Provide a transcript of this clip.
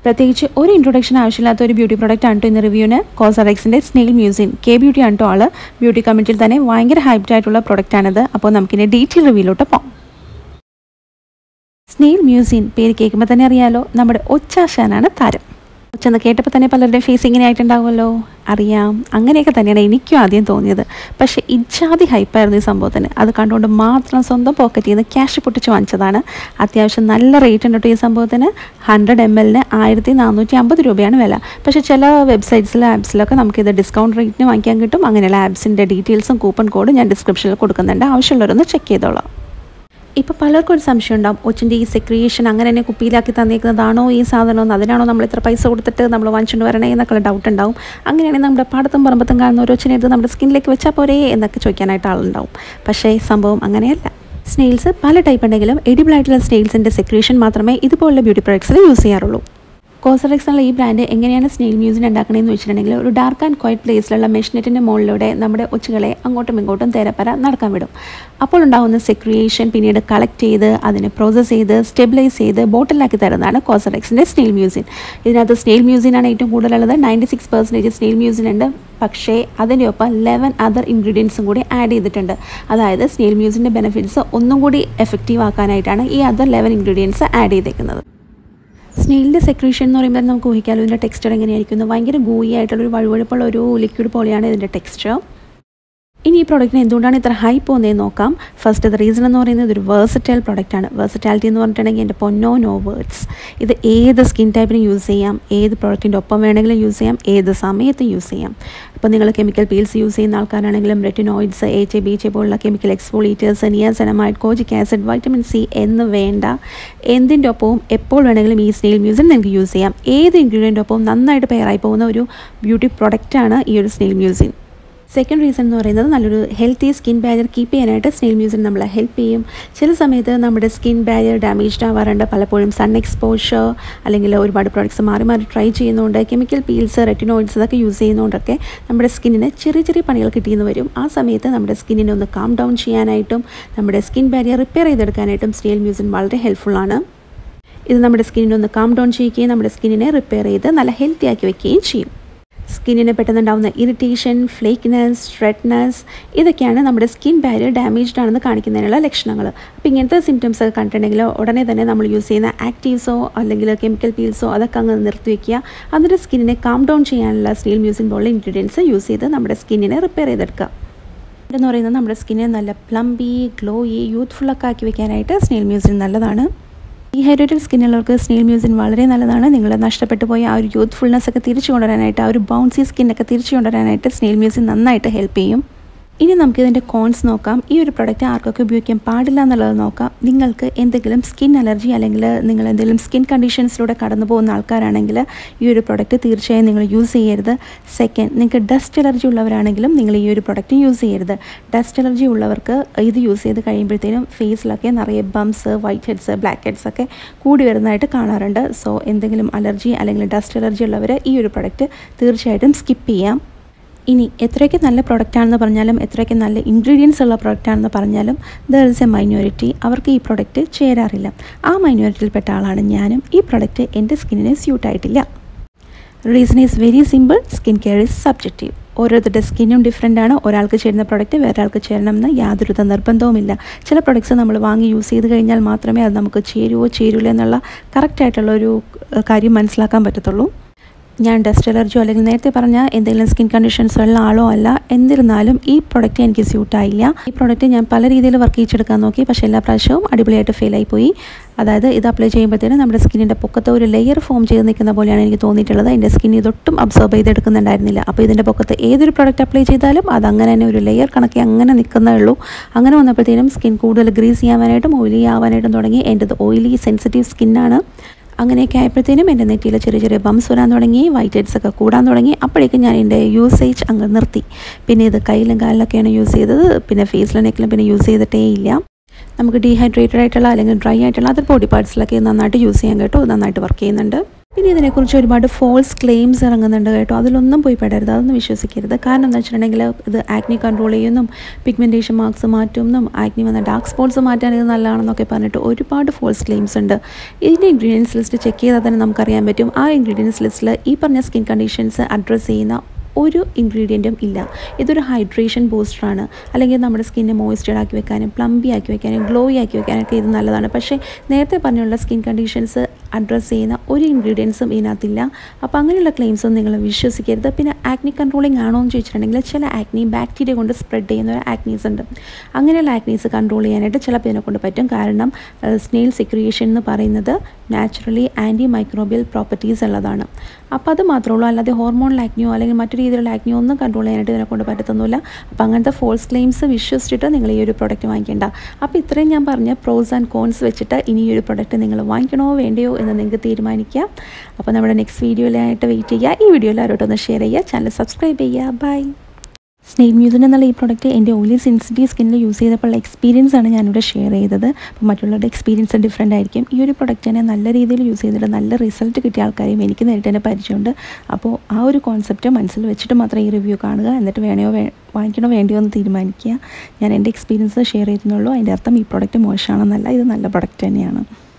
പ്രത്യേകിച്ച് ഒരു ഇൻട്രൊഡക്ഷൻ ആവശ്യമില്ലാത്ത ഒരു ബ്യൂട്ടി പ്രോഡക്റ്റ് ആണ് ട്ടോ ഇന്ന് റിവ്യൂവിന് കോസറെക്സിൻ്റെ സ്നെയിൽ മ്യൂസിൻ കെ ബ്യൂട്ടി ആണ് ട്ടോ ആള് ബ്യൂട്ടി കമ്മിറ്റിയിൽ തന്നെ ഭയങ്കര ഹൈപ്ഡ് ആയിട്ടുള്ള പ്രൊഡക്റ്റ് ആണിത് അപ്പോൾ നമുക്കിനി ഡീറ്റെയിൽ റിവ്യൂലോട്ട് പോകാം സ്നെയിൽ മ്യൂസിൻ പേര് കേൾക്കുമ്പോൾ തന്നെ അറിയാലോ നമ്മുടെ ഒച്ചാശാനാണ് താരം ഒച്ചെന്ന് കേട്ടപ്പോൾ തന്നെ പലരുടെയും ഫേസ് ഇങ്ങനെ ആയിട്ടുണ്ടാവുമല്ലോ അറിയാം അങ്ങനെയൊക്കെ തന്നെയാണ് എനിക്കും ആദ്യം തോന്നിയത് പക്ഷേ ഇജാതി ഹൈപ്പായിരുന്നു ഈ സംഭവത്തിന് അത് കണ്ടുകൊണ്ട് മാത്രം സ്വന്തം പോക്കറ്റിൽ നിന്ന് ക്യാഷ് പൊട്ടിച്ച് വാങ്ങിച്ചതാണ് അത്യാവശ്യം നല്ല റേറ്റ് ഉണ്ട് കേട്ടോ ഈ സംഭവത്തിന് ഹൺഡ്രഡ് എം എല്ലിന് ആയിരത്തി നാനൂറ്റി അമ്പത് രൂപയാണ് വില പക്ഷേ ചില വെബ്സൈറ്റ്സിലും ആപ്സിലൊക്കെ നമുക്കിത് ഡിസ്കൗണ്ട് റേറ്റിന് വാങ്ങിക്കാൻ കിട്ടും അങ്ങനെയുള്ള ആപ്സിൻ്റെ ഡീറ്റെയിൽസും കൂപ്പൺ കോഡും ഞാൻ ഡിസ്ക്രിപ്ഷനിൽ കൊടുക്കുന്നുണ്ട് ആവശ്യമുള്ളവരൊന്ന് ചെക്ക് ചെയ്തോളാം ഇപ്പോൾ പലർക്കും ഒരു സംശയം ഉണ്ടാവും ഒച്ചിൻ്റെ ഈ സെക്രിയേഷൻ അങ്ങനെ തന്നെ കുപ്പിയിലാക്കി തന്നേക്കുന്നതാണോ ഈ സാധനം അതിനാണോ നമ്മൾ ഇത്ര പൈസ കൊടുത്തിട്ട് നമ്മൾ വാങ്ങിച്ചുകൊണ്ട് വരണേ എന്നൊക്കെ ഡൗട്ട് ഉണ്ടാവും അങ്ങനെയാണെങ്കിൽ നമ്മുടെ പാടത്തും പറമ്പത്തും കാണുന്ന ഒരു ഒച്ചിനെ എടുത്ത് നമ്മുടെ സ്കിന്നിലേക്ക് വെച്ചാൽ പോരേ എന്നൊക്കെ ചോദിക്കാനായിട്ട് ആളുണ്ടാവും പക്ഷേ സംഭവം അങ്ങനെയല്ല സ്നെയിൽസ് പല ടൈപ്പ് ഉണ്ടെങ്കിലും എഡിബിൾ ആയിട്ടുള്ള സ്നെയിൽസിൻ്റെ സെക്രിയേഷൻ മാത്രമേ ഇതുപോലുള്ള ബ്യൂട്ടി പ്രൊഡക്ട്സിൽ യൂസ് ചെയ്യാറുള്ളൂ കോസറെക്സ് എന്നുള്ള ഈ ബ്രാൻഡ് എങ്ങനെയാണ് സ്നെയിൽ മ്യൂസിൻ ഉണ്ടാക്കണമെന്ന് വെച്ചിട്ടുണ്ടെങ്കിൽ ഒരു ഡാർക്ക് ആൻഡ് ക്വയറ്റ് പ്ലേസിലുള്ള മെഷ്നെറ്റിൻ്റെ മുകളിലൂടെ നമ്മുടെ ഒച്ചുകളെ അങ്ങോട്ടും ഇങ്ങോട്ടും തേരപ്പര നടക്കാൻ വിടും അപ്പോൾ ഉണ്ടാകുന്ന സെക്രിയേഷൻ പിന്നീട് കളക്ട് ചെയ്ത് അതിനെ പ്രോസസ്സ് ചെയ്ത് സ്റ്റെബിലൈസ് ചെയ്ത് ബോട്ടിലാക്കി തരുന്നതാണ് കോസറെക്സിൻ്റെ സ്നെയിൽ മ്യൂസിൻ ഇതിനകത്ത് സ്നെയിൽ മ്യൂസിനാണ് ഏറ്റവും കൂടുതലുള്ളത് ninety six percentage snail mucin ഉണ്ട് പക്ഷേ അതിൻ്റെ ഒപ്പം ലെവൻ അതർ ഇൻഗ്രീഡിയൻസും കൂടി ആഡ് ചെയ്തിട്ടുണ്ട് അതായത് സ്നെയിൽ മ്യൂസിൻ്റെ ബെനിഫിറ്റ്സ് ഒന്നും കൂടി എഫക്റ്റീവ് ആക്കാനായിട്ടാണ് ഈ അതർ ലെവൻ ഇൻഗ്രീഡിയൻസ് ആഡ് ചെയ്തേക്കുന്നത് സ്നെയിലിൻ്റെ സെക്രീഷൻ എന്ന് പറയുമ്പോൾ നമുക്ക് ഊഹിക്കാമല്ലോ ഇതിൻ്റെ ടെക്സ്ചർ എങ്ങനെയായിരിക്കും ഭയങ്കര ഗൂയി ആയിട്ടുള്ളൊരു വഴുവഴുപ്പുള്ള ഒരു ലിക്വിഡ് പോലെയാണ് ഇതിൻ്റെ ടെക്സ്ചർ ഇനി ഈ പ്രോഡക്റ്റിന് എന്തുകൊണ്ടാണ് ഇത്ര ഹൈ പോകുന്നതെന്ന് നോക്കാം ഫസ്റ്റ് ഇത് റീസൺ എന്ന് പറയുന്നത് ഒരു വേഴ്സറ്റൈൽ പ്രോഡക്റ്റാണ് വേഴ്സറ്റാലിറ്റി എന്ന് പറഞ്ഞിട്ടുണ്ടെങ്കിൽ എൻ്റെ പൊന്നോ നോ വേർഡ്സ് ഇത് ഏത് സ്കിൻ ടൈപ്പിനും യൂസ് ചെയ്യാം ഏത് പ്രോഡക്റ്റിൻ്റെ ഒപ്പം വേണമെങ്കിലും യൂസ് ചെയ്യാം ഏത് സമയത്തും യൂസ് ചെയ്യാം ഇപ്പോൾ നിങ്ങൾ കെമിക്കൽ പീൽസ് യൂസ് ചെയ്യുന്ന ആൾക്കാരാണെങ്കിലും retinoids H A B H പോലുള്ള chemical exfoliators niacinamide kojic acid vitamin C എന്ന് വേണ്ട എന്തിൻ്റെ ഒപ്പവും എപ്പോൾ വേണമെങ്കിലും ഈ സ്നെയിൽ മ്യൂസിൻ നിങ്ങൾക്ക് യൂസ് ചെയ്യാം ഏത് ഇൻഗ്രീഡിയൻ്റ് ഒപ്പവും നന്നായിട്ട് പെയറായി പോകുന്ന ഒരു ബ്യൂട്ടി പ്രൊഡക്റ്റാണ് ഈ ഒരു സ്നെയിൽ മ്യൂസിൻ സെക്കൻഡ് റീസൺ എന്ന് പറയുന്നത് നല്ലൊരു ഹെൽത്തി സ്കിൻ ബാരിയർ കീപ്പ് ചെയ്യാനായിട്ട് സ്നെയിൽ മ്യൂസിൻ നമ്മളെ ഹെൽപ്പ് ചെയ്യും ചില സമയത്ത് നമ്മുടെ സ്കിൻ ബാരിയർ ഡാമേജ്ഡ് ആവാറുണ്ട് പലപ്പോഴും സൺ എക്സ്പോഷർ അല്ലെങ്കിൽ ഒരുപാട് പ്രോഡക്ട്സ് മാറി മാറി ട്രൈ ചെയ്യുന്നതുകൊണ്ട് കെമിക്കൽ പീൽസ് റെറ്റിനോയിഡ്സ് ഇതൊക്കെ യൂസ് ചെയ്യുന്നതുകൊണ്ടൊക്കെ നമ്മുടെ സ്കിന്നിന് ചെറിയ ചെറിയ പണികൾ കിട്ടിയെന്ന് വരും ആ സമയത്ത് നമ്മുടെ സ്കിന്നിനെ ഒന്ന് കാം ഡൗൺ ചെയ്യാനായിട്ടും നമ്മുടെ സ്കിൻ ബാരിയർ റിപ്പയർ ചെയ്തെടുക്കാനായിട്ടും സ്നെയിൽ മ്യൂസിൻ വളരെ ഹെൽപ്ഫുള്ളാണ് ഇത് നമ്മുടെ സ്കിന്നിനെ ഒന്ന് കാം ഡൗൺ ചെയ്യുകയും നമ്മുടെ സ്കിന്നിനെ റിപ്പയർ ചെയ്ത് നല്ല ഹെൽത്തി ആക്കി വെക്കുകയും ചെയ്യും സ്കിന്നിന് പെട്ടെന്നുണ്ടാകുന്ന ഇറിറ്റേഷൻ ഫ്ലേക്ക്നെസ് റെഡ്നെസ് ഇതൊക്കെയാണ് നമ്മുടെ സ്കിൻ ബാരിയർ ഡാമേജ്ഡ് ആണെന്ന് കാണിക്കുന്നതിനുള്ള ലക്ഷണങ്ങൾ അപ്പോൾ ഇങ്ങനത്തെ സിംറ്റംസ് ഒക്കെ കണ്ടിട്ടുണ്ടെങ്കിൽ ഉടനെ തന്നെ നമ്മൾ യൂസ് ചെയ്യുന്ന ആക്റ്റീവ്സോ അല്ലെങ്കിൽ കെമിക്കൽ പീൽസോ അതൊക്കെ അങ്ങ് നിർത്തി വയ്ക്കുക അതിൻ്റെ സ്കിന്നിനെ കാം ഡൗൺ ചെയ്യാനുള്ള സ്റ്റീൽ മ്യൂസിൻ പോലുള്ള ഇൻഗ്രീഡിയൻസ് യൂസ് ചെയ്ത് നമ്മുടെ സ്കിന്നിനെ റിപ്പയർ ചെയ്തെടുക്കുക എന്ന് പറയുന്നത് നമ്മുടെ സ്കിന്നിനെ നല്ല പ്ലംബി ഗ്ലോയി യൂത്ത്ഫുള്ളൊക്കെ ആക്കി വെക്കാനായിട്ട് സ്നെയിൽ മ്യൂസിൻ നല്ലതാണ് ഡീഹൈഡ്രേറ്റഡ് സ്കിന്നുള്ളവർക്ക് സ്നെയിൽ മ്യൂസിൻ വളരെ നല്ലതാണ് നിങ്ങൾ നഷ്ടപ്പെട്ടു പോയ ആ ഒരു യൂത്ത്ഫുൾനെസ് ഒക്കെ തിരിച്ചു കൊണ്ടുവരാനായിട്ട് ആ ഒരു ബൗൺസി സ്കിന്നൊക്കെ തിരിച്ചു കൊണ്ടുവരാനായിട്ട് സ്നെയിൽ മ്യൂസിൻ നന്നായിട്ട് ഹെൽപ്പ് ചെയ്യും ഇനി നമുക്ക് ഇതിൻ്റെ കോൺസ് നോക്കാം ഈ ഒരു പ്രൊഡക്റ്റ് ആർക്കൊക്കെ ഉപയോഗിക്കാൻ പാടില്ല എന്നുള്ളത് നോക്കാം നിങ്ങൾക്ക് എന്തെങ്കിലും സ്കിൻ അലർജി അല്ലെങ്കിൽ നിങ്ങൾ എന്തെങ്കിലും സ്കിൻ കണ്ടീഷൻസിലൂടെ കടന്നു പോകുന്ന ആൾക്കാരാണെങ്കിൽ ഈ ഒരു പ്രൊഡക്റ്റ് തീർച്ചയായും നിങ്ങൾ യൂസ് ചെയ്യരുത് സെക്കൻഡ് നിങ്ങൾക്ക് ഡസ്റ്റ് അലർജി ഉള്ളവരാണെങ്കിലും നിങ്ങൾ ഈ ഒരു പ്രൊഡക്റ്റ് യൂസ് ചെയ്യരുത് ഡസ്റ്റ് അലർജി ഉള്ളവർക്ക് ഇത് യൂസ് ചെയ്ത് കഴിയുമ്പോഴത്തേനും ഫേസിലൊക്കെ നിറയെ bumps whiteheads blackheads ഒക്കെ കൂടി വരുന്നതായിട്ട് കാണാറുണ്ട് സോ എന്തെങ്കിലും അലർജി അല്ലെങ്കിൽ ഡസ്റ്റ് അലർജി ഉള്ളവർ ഈ ഒരു പ്രൊഡക്റ്റ് തീർച്ചയായിട്ടും സ്കിപ്പ് ചെയ്യാം ഇനി എത്രയൊക്കെ നല്ല പ്രൊഡക്റ്റാണെന്ന് പറഞ്ഞാലും എത്രയൊക്കെ നല്ല ഇൻഗ്രീഡിയൻസ് ഉള്ള പ്രൊഡക്റ്റാണെന്ന് പറഞ്ഞാലും ദർ ഇസ് എ മൈനോറിറ്റി അവർക്ക് ഈ പ്രൊഡക്റ്റ് ചേരാറില്ല ആ മൈനോറിറ്റിയിൽപ്പെട്ട ആളാണ് ഞാനും ഈ പ്രൊഡക്റ്റ് എൻ്റെ സ്കിന്നിന് സ്യൂട്ടായിട്ടില്ല reason is very simple skin care is subjective ഓരോരുത്തരുടെ സ്കിന്നും ഡിഫറെൻ്റ് ആണ് ഒരാൾക്ക് ചേരുന്ന പ്രൊഡക്റ്റ് വേറെ ആൾക്ക് ചേരണമെന്ന് യാതൊരുവിധ നിർബന്ധവുമില്ല ചില പ്രൊഡക്ട്സ് നമ്മൾ വാങ്ങി യൂസ് ചെയ്ത് കഴിഞ്ഞാൽ മാത്രമേ അത് നമുക്ക് ചേരുവോ ചേരൂല എന്നുള്ള കറക്റ്റായിട്ടുള്ള ഒരു കാര്യം മനസ്സിലാക്കാൻ പറ്റത്തുള്ളൂ ഞാൻ ഡസ്റ്റ് അലർജിയോ അല്ലെങ്കിൽ നേരത്തെ പറഞ്ഞ എന്തെങ്കിലും സ്കിൻ കണ്ടീഷൻസ് ഉള്ള ആളോ അല്ല എന്നിരുന്നാലും ഈ പ്രൊഡക്റ്റ് എനിക്ക് സ്യൂട്ടായില്ല ഈ പ്രൊഡക്റ്റ് ഞാൻ പല രീതിയിൽ വർക്ക് ചെയ്യിച്ചെടുക്കാൻ നോക്കി പക്ഷേ എല്ലാ പ്രാവശ്യവും അടിപൊളിയായിട്ട് ഫെയിലായി പോയി അതായത് ഇത് അപ്ലൈ ചെയ്യുമ്പോഴത്തേനും നമ്മുടെ സ്കിന്നിൻ്റെ പൊക്കത്ത് ഒരു ലെയർ ഫോം ചെയ്ത് നിൽക്കുന്ന പോലെയാണ് എനിക്ക് തോന്നിയിട്ടുള്ളത് എൻ്റെ സ്കിൻ ഇതൊട്ടും അബ്സോർബ് ചെയ്തെടുക്കുന്നുണ്ടായിരുന്നില്ല അപ്പോൾ ഇതിൻ്റെ പൊക്കത്ത് ഏതൊരു പ്രൊഡക്റ്റ് അപ്ലൈ ചെയ്താലും അത് അങ്ങനെ തന്നെ ഒരു ലെയർ കണക്കി അങ്ങനെ നിൽക്കുന്നേ ഉള്ളൂ അങ്ങനെ വന്നപ്പോഴത്തേനും സ്കിൻ കൂടുതൽ ഗ്രീസ് ചെയ്യാനായിട്ടും ഓയിലി ആവാനായിട്ടും തുടങ്ങി എൻ്റെത് ഓയിലി സെൻസിറ്റീവ് സ്കിന്നാണ് അങ്ങനെയൊക്കെ ആയപ്പോഴത്തേനും എൻ്റെ നെറ്റിയിൽ ചെറിയ ചെറിയ ബംസ് വരാൻ തുടങ്ങി വൈറ്റ് ഹെഡ്സ് ഒക്കെ കൂടാൻ തുടങ്ങി അപ്പോഴേക്കും ഞാൻ എൻ്റെ യൂസേജ് അങ്ങ് നിർത്തി പിന്നെ ഇത് കയ്യിലും കാലിലൊക്കെയാണ് യൂസ് ചെയ്തത് പിന്നെ ഫേസിലും നെക്കിലും പിന്നെ യൂസ് ചെയ്തിട്ടേ ഇല്ല നമുക്ക് ഡീഹൈഡ്രേറ്റഡ് ആയിട്ടുള്ള അല്ലെങ്കിൽ ഡ്രൈ ആയിട്ടുള്ള അതർ ബോഡി പാർട്സിലൊക്കെ നന്നായിട്ട് യൂസ് ചെയ്യാൻ കേട്ടോ നന്നായിട്ട് വർക്ക് ചെയ്യുന്നുണ്ട് പിന്നെ ഇതിനെക്കുറിച്ച് ഒരുപാട് ഫോൾസ് ക്ലെയിംസ് ഇറങ്ങുന്നുണ്ട് കേട്ടോ അതിലൊന്നും പോയി പെടരുത് അതൊന്നും വിശ്വസിക്കരുത് കാരണം എന്താ വെച്ചിട്ടുണ്ടെങ്കിൽ ഇത് ആക്നി കൺട്രോൾ ചെയ്യുന്നും പിഗ്മെൻറ്റേഷൻ മാർക്സ് മാറ്റുമെന്നും ആക്നി വന്ന ഡാർക്ക് സ്പോട്ട്സ് മാറ്റാൻ ഇത് നല്ലതാണെന്നൊക്കെ പറഞ്ഞിട്ട് ഒരുപാട് ഫോൾസ് ക്ലെയിംസ് ഉണ്ട് ഇതിൻ്റെ ഇൻഗ്രീഡിയൻസ് ലിസ്റ്റ് ചെക്ക് ചെയ്താൽ തന്നെ നമുക്കറിയാൻ പറ്റും ആ ഇൻഗ്രീഡിയൻസ് ലിസ്റ്റിൽ ഈ പറഞ്ഞ സ്കിൻ കണ്ടീഷൻസ് അഡ്രസ്സ് ചെയ്യുന്ന ഒരു ഇൻഗ്രീഡിയൻറ്റും ഇല്ല ഇതൊരു ഹൈഡ്രേഷൻ ബൂസ്റ്ററാണ് അല്ലെങ്കിൽ നമ്മുടെ സ്കിന്നെ മോയ്സ്ചർ ആക്കി വെക്കാനും പ്ലംബി ആക്കി വെക്കാനും ഗ്ലോയി ആക്കി വെക്കാനൊക്കെ ഇത് നല്ലതാണ് പക്ഷേ നേരത്തെ പറഞ്ഞുള്ള സ്കിൻ കണ്ടീഷൻസ് അഡ്രസ്സ് ചെയ്യുന്ന ഒരു ഇൻഗ്രീഡിയൻസും ഇതിനകത്തില്ല അപ്പോൾ അങ്ങനെയുള്ള ക്ലെയിംസൊന്നും നിങ്ങൾ വിശ്വസിക്കരുത് പിന്നെ ആക്നി കൺട്രോളിംഗ് ആണോ എന്ന് ചോദിച്ചിട്ടുണ്ടെങ്കിൽ ചില ആക്നി ബാക്ടീരിയ കൊണ്ട് സ്പ്രെഡ് ചെയ്യുന്ന ഒരു ആക്നീസ് ഉണ്ട് അങ്ങനെയുള്ള ആക്നീസ് കൺട്രോൾ ചെയ്യാനായിട്ട് ചിലപ്പോൾ ഇതിനെ കൊണ്ട് പറ്റും കാരണം സ്നെയിൽ സെക്രിയേഷൻ എന്ന് പറയുന്നത് നാച്ചുറലി ആൻറ്റി മൈക്രോബിയൽ പ്രോപ്പർട്ടീസ് ഉള്ളതാണ് അപ്പോൾ അത് മാത്രമേ ഉള്ളൂ അല്ലാതെ ഹോർമോൺ ആക്നിയോ അല്ലെങ്കിൽ മറ്റു രീതിയിലുള്ള ആക്നിയോ ഒന്നും കൺട്രോൾ ചെയ്യാനായിട്ട് ഇതിനെ കൊണ്ട് പറ്റത്തൊന്നുമില്ല അപ്പോൾ അങ്ങനത്തെ ഫോൾസ് ക്ലെയിംസ് വിശ്വസിച്ചിട്ട് നിങ്ങൾ ഈ ഒരു പ്രൊഡക്റ്റ് വാങ്ങിക്കേണ്ട അപ്പോൾ ഇത്രയും ഞാൻ പറഞ്ഞ പ്രോസ് ആൻഡ് കോൺസ് വെച്ചിട്ട് ഇനി ഈ ഒരു പ്രൊഡക്റ്റ് നിങ്ങൾ വാങ്ങിക്കണോ വേണ്ടയോ എന്ന് നിങ്ങൾക്ക് തീരുമാനിക്കുക അപ്പോൾ നമ്മുടെ നെക്സ്റ്റ് വീഡിയോയിലായിട്ട് വെയിറ്റ് ചെയ്യുക ഈ വീഡിയോ എല്ലാവരോട്ടും ഒന്ന് ഷെയർ ചെയ്യുക ചാനൽ സബ്സ്ക്രൈബ് ചെയ്യുക ബൈ സ്നെയിൽ മ്യൂസിൻ എന്നുള്ള ഈ പ്രോഡക്റ്റ് എൻ്റെ ഓയിലി സെൻസിറ്റീവ് സ്കിന്നിൽ യൂസ് ചെയ്തപ്പോൾ എക്സ്പീരിയൻസ് ആണ് ഞാനിവിടെ ഷെയർ ചെയ്തത് അപ്പോൾ മറ്റുള്ളവരുടെ എക്സ്പീരിയൻസ് ഡിഫറെൻ്റ് ആയിരിക്കും ഈ ഒരു പ്രൊഡക്റ്റ് തന്നെ നല്ല രീതിയിൽ യൂസ് ചെയ്തിട്ട് നല്ല റിസൾട്ട് കിട്ടിയ ആൾക്കാരെയും എനിക്ക് നേരിട്ട് തന്നെ പരിചയമുണ്ട് അപ്പോൾ ആ ഒരു കോൺസെപ്റ്റ് മനസ്സിൽ വെച്ചിട്ട് മാത്രം ഈ റിവ്യൂ കാണുക എന്നിട്ട് വേണയോ വേ വാങ്ങിക്കണോ വേണ്ടിയോ എന്ന് തീരുമാനിക്കുക ഞാൻ എൻ്റെ എക്സ്പീരിയൻസ് ഷെയർ ചെയ്യുന്നുള്ളൂ അതിൻ്റെ അർത്ഥം ഈ പ്രോഡക്റ്റ് മോശമാണെന്നല്ല ഇത് നല്ല പ്രൊഡക്റ്റ് തന്നെയാണ്